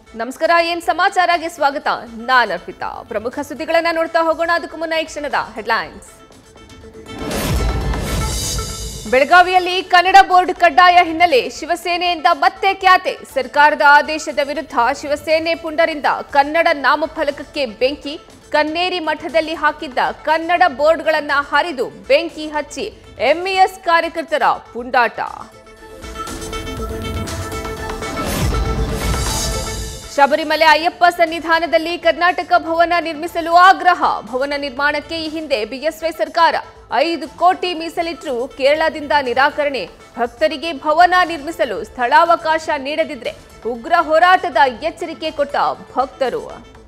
ನಮಸ್ಕಾರ ಏನ್ ಸಮಾಚಾರಗೆ ಸ್ವಾಗತ ನಾನು ಅರ್ಪಿತಾ ಪ್ರಮುಖ ಸುದ್ದಿಗಳನ್ನ ನೋಡ್ತಾ ಹೋಗೋಣ ಅದಕ್ಕೂ ಮುನ್ನ ಈ ಕ್ಷಣದ ಹೆಡ್ಲೈನ್ಸ್ ಬೆಳಗಾವಿಯಲ್ಲಿ ಕನ್ನಡ ಬೋರ್ಡ್ ಕಡ್ಡಾಯ ಹಿನ್ನೆಲೆ ಶಿವಸೇನೆಯಿಂದ ಮತ್ತೆ ಖ್ಯಾತೆ ಸರ್ಕಾರದ ಆದೇಶದ ವಿರುದ್ಧ ಶಿವಸೇನೆ ಪುಂಡರಿಂದ ಕನ್ನಡ ನಾಮಫಲಕಕ್ಕೆ ಬೆಂಕಿ ಕನ್ನೇರಿ ಮಠದಲ್ಲಿ ಹಾಕಿದ್ದ ಕನ್ನಡ ಬೋರ್ಡ್ಗಳನ್ನ ಹರಿದು ಬೆಂಕಿ ಹಚ್ಚಿ ಎಂಇಎಸ್ ಕಾರ್ಯಕರ್ತರ ಪುಂಡಾಟ ಶಬರಿಮಲೆ ಅಯ್ಯಪ್ಪ ಸನ್ನಿಧಾನದಲ್ಲಿ ಕರ್ನಾಟಕ ಭವನ ನಿರ್ಮಿಸಲು ಆಗ್ರಹ ಭವನ ನಿರ್ಮಾಣಕ್ಕೆ ಈ ಹಿಂದೆ ಬಿಎಸ್ವೈ ಸರ್ಕಾರ ಐದು ಕೋಟಿ ಮೀಸಲಿಟ್ಟರು ಕೇರಳದಿಂದ ನಿರಾಕರಣೆ ಭಕ್ತರಿಗೆ ಭವನ ನಿರ್ಮಿಸಲು ಸ್ಥಳಾವಕಾಶ ನೀಡದಿದ್ರೆ ಉಗ್ರ ಹೋರಾಟದ ಎಚ್ಚರಿಕೆ ಕೊಟ್ಟ ಭಕ್ತರು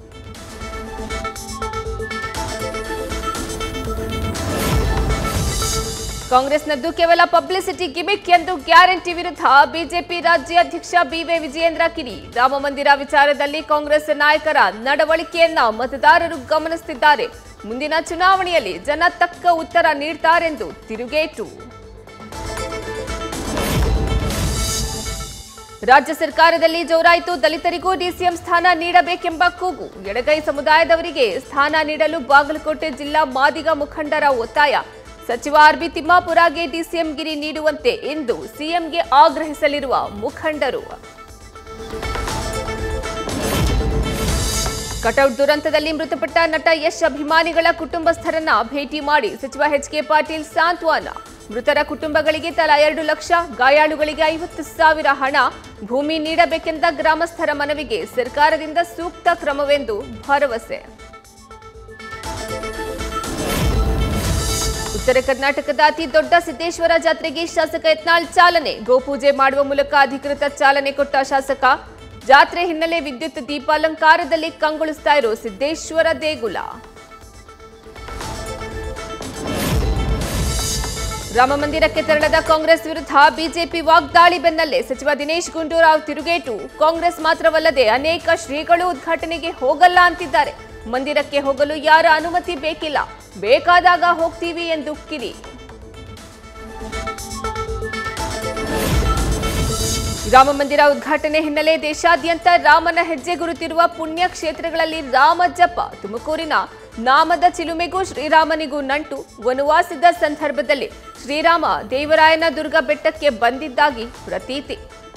ಕಾಂಗ್ರೆಸ್ನದ್ದು ಕೇವಲ ಪಬ್ಲಿಸಿಟಿ ಗಿಮಿಕ್ ಎಂದು ಗ್ಯಾರಂಟಿ ವಿರುದ್ಧ ಬಿಜೆಪಿ ರಾಜ್ಯಾಧ್ಯಕ್ಷ ಬಿವೈ ವಿಜಯೇಂದ್ರ ಕಿಡಿ ರಾಮ ಮಂದಿರ ವಿಚಾರದಲ್ಲಿ ಕಾಂಗ್ರೆಸ್ ನಾಯಕರ ನಡವಳಿಕೆಯನ್ನ ಮತದಾರರು ಗಮನಿಸುತ್ತಿದ್ದಾರೆ ಮುಂದಿನ ಚುನಾವಣೆಯಲ್ಲಿ ಜನ ತಕ್ಕ ಉತ್ತರ ನೀಡ್ತಾರೆಂದು ತಿರುಗೇಟು ರಾಜ್ಯ ಸರ್ಕಾರದಲ್ಲಿ ಜೋರಾಯಿತು ದಲಿತರಿಗೂ ಡಿಸಿಎಂ ಸ್ಥಾನ ನೀಡಬೇಕೆಂಬ ಕೂಗು ಎಡಗೈ ಸಮುದಾಯದವರಿಗೆ ಸ್ಥಾನ ನೀಡಲು ಬಾಗಲಕೋಟೆ ಜಿಲ್ಲಾ ಮಾದಿಗ ಮುಖಂಡರ ಒತ್ತಾಯ ಸಚಿವ ಆರ್ಬಿ ತಿಮ್ಮಾಪುರಗೆ ಡಿಸಿಎಂ ಗಿರಿ ನೀಡುವಂತೆ ಇಂದು ಸಿಎಂಗೆ ಆಗ್ರಹಿಸಲಿರುವ ಮುಖಂಡರು ಕಟೌಟ್ ದುರಂತದಲ್ಲಿ ಮೃತಪಟ್ಟ ನಟ ಯಶ್ ಅಭಿಮಾನಿಗಳ ಕುಟುಂಬಸ್ಥರನ್ನ ಭೇಟಿ ಮಾಡಿ ಸಚಿವ ಎಚ್ ಕೆ ಪಾಟೀಲ್ ಸಾಂತ್ವನ ಮೃತರ ಕುಟುಂಬಗಳಿಗೆ ತಲಾ ಎರಡು ಲಕ್ಷ ಗಾಯಾಳುಗಳಿಗೆ ಐವತ್ತು ಸಾವಿರ ಹಣ ಭೂಮಿ ನೀಡಬೇಕೆಂದ ಗ್ರಾಮಸ್ಥರ ಮನವಿಗೆ ಸರ್ಕಾರದಿಂದ ಸೂಕ್ತ ಕ್ರಮವೆಂದು ಭರವಸೆ ಉತ್ತರ ಕರ್ನಾಟಕದ ಅತಿ ದೊಡ್ಡ ಸಿದ್ದೇಶ್ವರ ಜಾತ್ರೆಗೆ ಶಾಸಕ ಯತ್ನಾಳ್ ಚಾಲನೆ ಗೋಪೂಜೆ ಮಾಡುವ ಮೂಲಕ ಅಧಿಕೃತ ಚಾಲನೆ ಕೊಟ್ಟ ಶಾಸಕ ಜಾತ್ರೆ ಹಿನ್ನೆಲೆ ವಿದ್ಯುತ್ ದೀಪಾಲಂಕಾರದಲ್ಲಿ ಕಂಗೊಳಿಸ್ತಾ ಇರೋ ಸಿದ್ದೇಶ್ವರ ದೇಗುಲ ರಾಮ ಮಂದಿರಕ್ಕೆ ತೆರಳದ ಕಾಂಗ್ರೆಸ್ ವಿರುದ್ಧ ಬಿಜೆಪಿ ವಾಗ್ದಾಳಿ ಬೆನ್ನಲ್ಲೇ ಸಚಿವ ದಿನೇಶ್ ಗುಂಡೂರಾವ್ ತಿರುಗೇಟು ಕಾಂಗ್ರೆಸ್ ಮಾತ್ರವಲ್ಲದೆ ಅನೇಕ ಶ್ರೀಗಳು ಉದ್ಘಾಟನೆಗೆ ಹೋಗಲ್ಲ ಅಂತಿದ್ದಾರೆ ಮಂದಿರಕ್ಕೆ ಹೋಗಲು ಯಾರ ಅನುಮತಿ ಬೇಕಿಲ್ಲ ಬೇಕಾದಾಗ ಹೋಗ್ತೀವಿ ಎಂದು ಕಿಡಿ ರಾಮ ಮಂದಿರ ಉದ್ಘಾಟನೆ ಹಿನ್ನೆಲೆ ದೇಶಾದ್ಯಂತ ರಾಮನ ಹೆಜ್ಜೆ ಗುರುತಿರುವ ಪುಣ್ಯ ಕ್ಷೇತ್ರಗಳಲ್ಲಿ ರಾಮ ಜಪ ತುಮಕೂರಿನ ನಾಮದ ಚಿಲುಮೆಗೂ ಶ್ರೀರಾಮನಿಗೂ ನಂಟು ವನವಾಸದ ಸಂದರ್ಭದಲ್ಲಿ ಶ್ರೀರಾಮ ದೇವರಾಯನ ದುರ್ಗ ಬೆಟ್ಟಕ್ಕೆ ಬಂದಿದ್ದಾಗಿ ಪ್ರತೀತಿ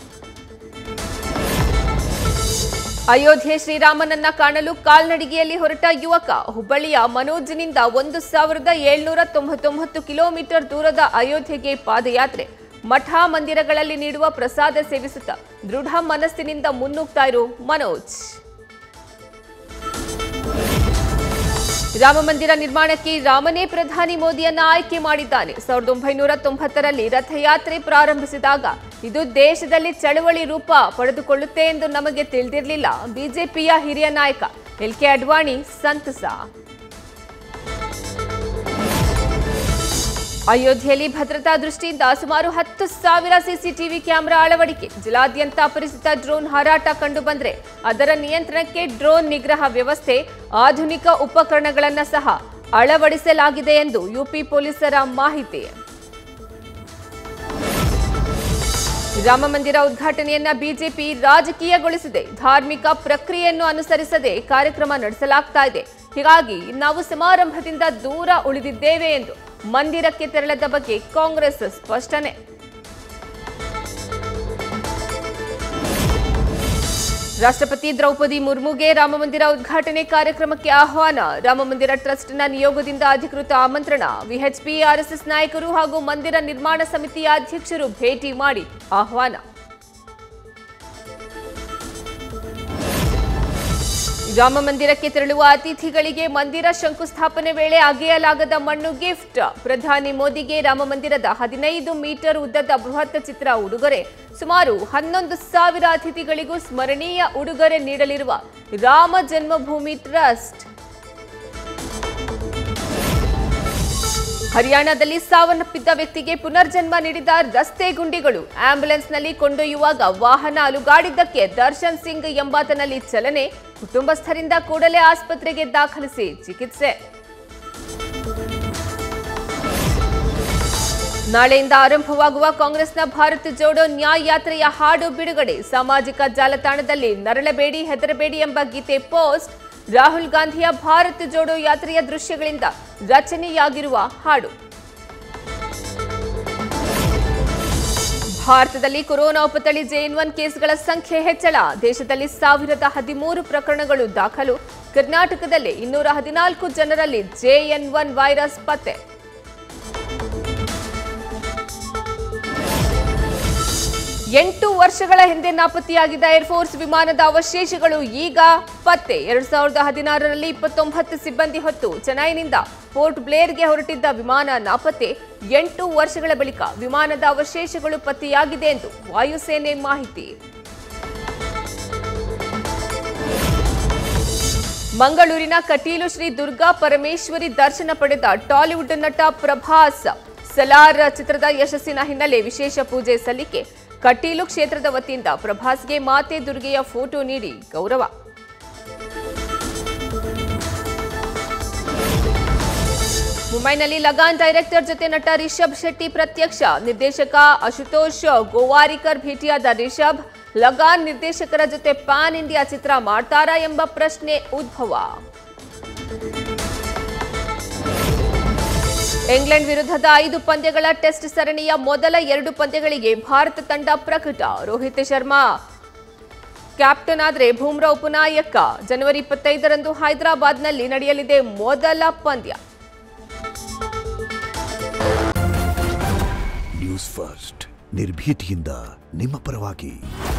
ಅಯೋಧ್ಯೆ ಶ್ರೀರಾಮನನ್ನ ಕಾಣಲು ಕಾಲ್ನಡಿಗೆಯಲ್ಲಿ ಹೊರಟ ಯುವಕ ಹುಬ್ಬಳ್ಳಿಯ ಮನೋಜ್ನಿಂದ ಒಂದು ಸಾವಿರದ ಏಳ್ನೂರ ತೊಂಬತ್ತೊಂಬತ್ತು ಕಿಲೋಮೀಟರ್ ದೂರದ ಅಯೋಧ್ಯೆಗೆ ಪಾದಯಾತ್ರೆ ಮಠ ಮಂದಿರಗಳಲ್ಲಿ ನೀಡುವ ಪ್ರಸಾದ ಸೇವಿಸುತ್ತಾ ದೃಢ ಮನಸ್ಸಿನಿಂದ ಮುನ್ನುಗ್ತಾ ಇರೋ ಮನೋಜ್ ರಾಮ ಮಂದಿರ ನಿರ್ಮಾಣಕ್ಕೆ ರಾಮನೇ ಪ್ರಧಾನಿ ಮೋದಿಯನ್ನ ಆಯ್ಕೆ ಮಾಡಿದ್ದಾನೆ ಸಾವಿರದ ಒಂಬೈನೂರ ತೊಂಬತ್ತರಲ್ಲಿ ರಥಯಾತ್ರೆ ಪ್ರಾರಂಭಿಸಿದಾಗ ಇದು ದೇಶದಲ್ಲಿ ಚಳವಳಿ ರೂಪ ಪಡೆದುಕೊಳ್ಳುತ್ತೆ ಎಂದು ನಮಗೆ ತಿಳಿದಿರಲಿಲ್ಲ ಬಿಜೆಪಿಯ ಹಿರಿಯ ನಾಯಕ ಎಲ್ ಕೆ ಅಡ್ವಾಣಿ ಸಂತಸ ಅಯೋಧ್ಯೆಯಲ್ಲಿ ಭದ್ರತಾ ದೃಷ್ಟಿಯಿಂದ ಸುಮಾರು ಹತ್ತು ಸಾವಿರ ಸಿಸಿಟಿವಿ ಕ್ಯಾಮೆರಾ ಅಳವಡಿಕೆ ಜಿಲ್ಲಾದ್ಯಂತ ಅಪರಿಚಿತ ಡ್ರೋನ್ ಹಾರಾಟ ಕಂಡುಬಂದ್ರೆ ಅದರ ನಿಯಂತ್ರಣಕ್ಕೆ ಡ್ರೋನ್ ನಿಗ್ರಹ ವ್ಯವಸ್ಥೆ ಆಧುನಿಕ ಉಪಕರಣಗಳನ್ನು ಸಹ ಅಳವಡಿಸಲಾಗಿದೆ ಎಂದು ಯುಪಿ ಪೊಲೀಸರ ಮಾಹಿತಿ ರಾಮ ಮಂದಿರ ಉದ್ಘಾಟನೆಯನ್ನ ಬಿಜೆಪಿ ರಾಜಕೀಯಗೊಳಿಸಿದೆ ಧಾರ್ಮಿಕ ಪ್ರಕ್ರಿಯೆಯನ್ನು ಅನುಸರಿಸದೆ ಕಾರ್ಯಕ್ರಮ ನಡೆಸಲಾಗ್ತಾ ಇದೆ ಹೀಗಾಗಿ ನಾವು ಸಮಾರಂಭದಿಂದ ದೂರ ಉಳಿದಿದ್ದೇವೆ ಎಂದು ಮಂದಿರಕ್ಕೆ ತೆರಳದ ಬಗ್ಗೆ ಕಾಂಗ್ರೆಸ್ ಸ್ಪಷ್ಟನೆ ರಾಷ್ಟ್ರಪತಿ ದ್ರೌಪದಿ ಮುರ್ಮುಗೆ ರಾಮಮಂದಿರ ಉದ್ಘಾಟನೆ ಕಾರ್ಯಕ್ರಮಕ್ಕೆ ಆಹ್ವಾನ ರಾಮಮಂದಿರ ಟ್ರಸ್ಟ್ನ ನಿಯೋಗದಿಂದ ಅಧಿಕೃತ ಆಮಂತ್ರಣ ವಿಎಚ್ಪಿ ಆರ್ಎಸ್ಎಸ್ ನಾಯಕರು ಹಾಗೂ ಮಂದಿರ ನಿರ್ಮಾಣ ಸಮಿತಿಯ ಅಧ್ಯಕ್ಷರು ಭೇಟಿ ಮಾಡಿ ಆಹ್ವಾನ ರಾಮ ಮಂದಿರಕ್ಕೆ ತೆರಳುವ ಅತಿಥಿಗಳಿಗೆ ಮಂದಿರ ಶಂಕುಸ್ಥಾಪನೆ ವೇಳೆ ಅಗೆಯಲಾಗದ ಮಣ್ಣು ಗಿಫ್ಟ್ ಪ್ರಧಾನಿ ಮೋದಿಗೆ ರಾಮ ಮಂದಿರದ ಹದಿನೈದು ಮೀಟರ್ ಉದ್ದದ ಬೃಹತ್ ಚಿತ್ರ ಉಡುಗೊರೆ ಸುಮಾರು ಹನ್ನೊಂದು ಸಾವಿರ ಅತಿಥಿಗಳಿಗೂ ಸ್ಮರಣೀಯ ಉಡುಗೊರೆ ನೀಡಲಿರುವ ರಾಮ ಜನ್ಮಭೂಮಿ ಟ್ರಸ್ಟ್ ಹರಿಯಾಣದಲ್ಲಿ ಸಾವನ್ನಪ್ಪಿದ್ದ ವ್ಯಕ್ತಿಗೆ ಪುನರ್ಜನ್ಮ ನೀಡಿದ ರಸ್ತೆ ಗುಂಡಿಗಳು ಆಂಬ್ಯುಲೆನ್ಸ್ನಲ್ಲಿ ಕೊಂಡೊಯ್ಯುವಾಗ ವಾಹನ ಅಲುಗಾಡಿದ್ದಕ್ಕೆ ದರ್ಶನ್ ಸಿಂಗ್ ಎಂಬಾತನಲ್ಲಿ ಚಲನೆ ಕುಟುಂಬಸ್ಥರಿಂದ ಕೂಡಲೇ ಆಸ್ಪತ್ರೆಗೆ ದಾಖಲಿಸಿ ಚಿಕಿತ್ಸೆ ನಾಳೆಯಿಂದ ಆರಂಭವಾಗುವ ಕಾಂಗ್ರೆಸ್ನ ಭಾರತ್ ಜೋಡೋ ನ್ಯಾಯ್ ಯಾತ್ರೆಯ ಹಾಡು ಬಿಡುಗಡೆ ಸಾಮಾಜಿಕ ಜಾಲತಾಣದಲ್ಲಿ ನರಳಬೇಡಿ ಹೆದರಬೇಡಿ ಎಂಬ ಗೀತೆ ಪೋಸ್ಟ್ ರಾಹುಲ್ ಗಾಂಧಿಯ ಭಾರತ್ ಜೋಡೋ ಯಾತ್ರೆಯ ದೃಶ್ಯಗಳಿಂದ ರಚನೆಯಾಗಿರುವ ಹಾಡು ಭಾರತದಲ್ಲಿ ಕೊರೋನಾ ಉಪತಳಿ ಜೆಎನ್ ಒನ್ ಕೇಸ್ಗಳ ಸಂಖ್ಯೆ ಹೆಚ್ಚಳ ದೇಶದಲ್ಲಿ ಸಾವಿರದ ಹದಿಮೂರು ಪ್ರಕರಣಗಳು ದಾಖಲು ಕರ್ನಾಟಕದಲ್ಲಿ ಇನ್ನೂರ ಹದಿನಾಲ್ಕು ಜನರಲ್ಲಿ ಜೆಎನ್ ಒನ್ ವೈರಸ್ ಪತ್ತೆ ಎಂಟು ವರ್ಷಗಳ ಹಿಂದೆ ನಾಪತ್ತೆಯಾಗಿದ್ದ ಏರ್ಫೋರ್ಸ್ ವಿಮಾನದ ಅವಶೇಷಗಳು ಈಗ ಪತ್ತೆ ಎರಡ್ ಸಾವಿರದ ಹದಿನಾರರಲ್ಲಿ ಇಪ್ಪತ್ತೊಂಬತ್ತು ಸಿಬ್ಬಂದಿ ಹೊತ್ತು ಚೆನ್ನೈನಿಂದ ಪೋರ್ಟ್ ಬ್ಲೇರ್ಗೆ ಹೊರಟಿದ್ದ ವಿಮಾನ ನಾಪತ್ತೆ ಎಂಟು ವರ್ಷಗಳ ಬಳಿಕ ವಿಮಾನದ ಅವಶೇಷಗಳು ಪತ್ತೆಯಾಗಿದೆ ಎಂದು ವಾಯುಸೇನೆ ಮಾಹಿತಿ ಮಂಗಳೂರಿನ ಕಟೀಲು ಶ್ರೀ ದುರ್ಗಾ ಪರಮೇಶ್ವರಿ ದರ್ಶನ ಪಡೆದ ಟಾಲಿವುಡ್ ನಟ ಪ್ರಭಾಸ್ ಸಲಾರ್ ಚಿತ್ರದ ಯಶಸ್ಸಿನ ಹಿನ್ನೆಲೆ ವಿಶೇಷ ಪೂಜೆ ಸಲ್ಲಿಕೆ ಕಟೀಲು ಕ್ಷೇತ್ರದ ವತಿಯಿಂದ ಪ್ರಭಾಸ್ಗೆ ಮಾತೆ ದುರ್ಗೆಯ ಫೋಟೋ ನೀಡಿ ಗೌರವ ಮುಂಬೈನಲ್ಲಿ ಲಗಾನ್ ಡೈರೆಕ್ಟರ್ ಜೊತೆ ನಟ ರಿಷಬ್ ಶೆಟ್ಟಿ ಪ್ರತ್ಯಕ್ಷ ನಿರ್ದೇಶಕ ಅಶುತೋಷ್ ಗೋವಾರಿಕರ್ ಭೇಟಿಯಾದ ರಿಷಬ್ ಲಗಾನ್ ನಿರ್ದೇಶಕರ ಜೊತೆ ಪ್ಯಾನ್ ಇಂಡಿಯಾ ಚಿತ್ರ ಮಾಡ್ತಾರಾ ಎಂಬ ಪ್ರಶ್ನೆ ಉದ್ಭವ ಇಂಗ್ಲೆಂಡ್ ವಿರುದ್ಧದ ಐದು ಪಂದ್ಯಗಳ ಟೆಸ್ಟ್ ಸರಣಿಯ ಮೊದಲ ಎರಡು ಪಂದ್ಯಗಳಿಗೆ ಭಾರತ ತಂಡ ಪ್ರಕಟ ರೋಹಿತ್ ಶರ್ಮಾ ಕ್ಯಾಪ್ಟನ್ ಆದರೆ ಬೂಮ್ರಾ ಉಪನಾಯಕ ಜನವರಿ ಇಪ್ಪತ್ತೈದರಂದು ಹೈದರಾಬಾದ್ನಲ್ಲಿ ನಡೆಯಲಿದೆ ಮೊದಲ ಪಂದ್ಯ ನ್ಯೂಸ್ ಫಸ್ಟ್ ನಿರ್ಭೀತಿಯಿಂದ ನಿಮ್ಮ ಪರವಾಗಿ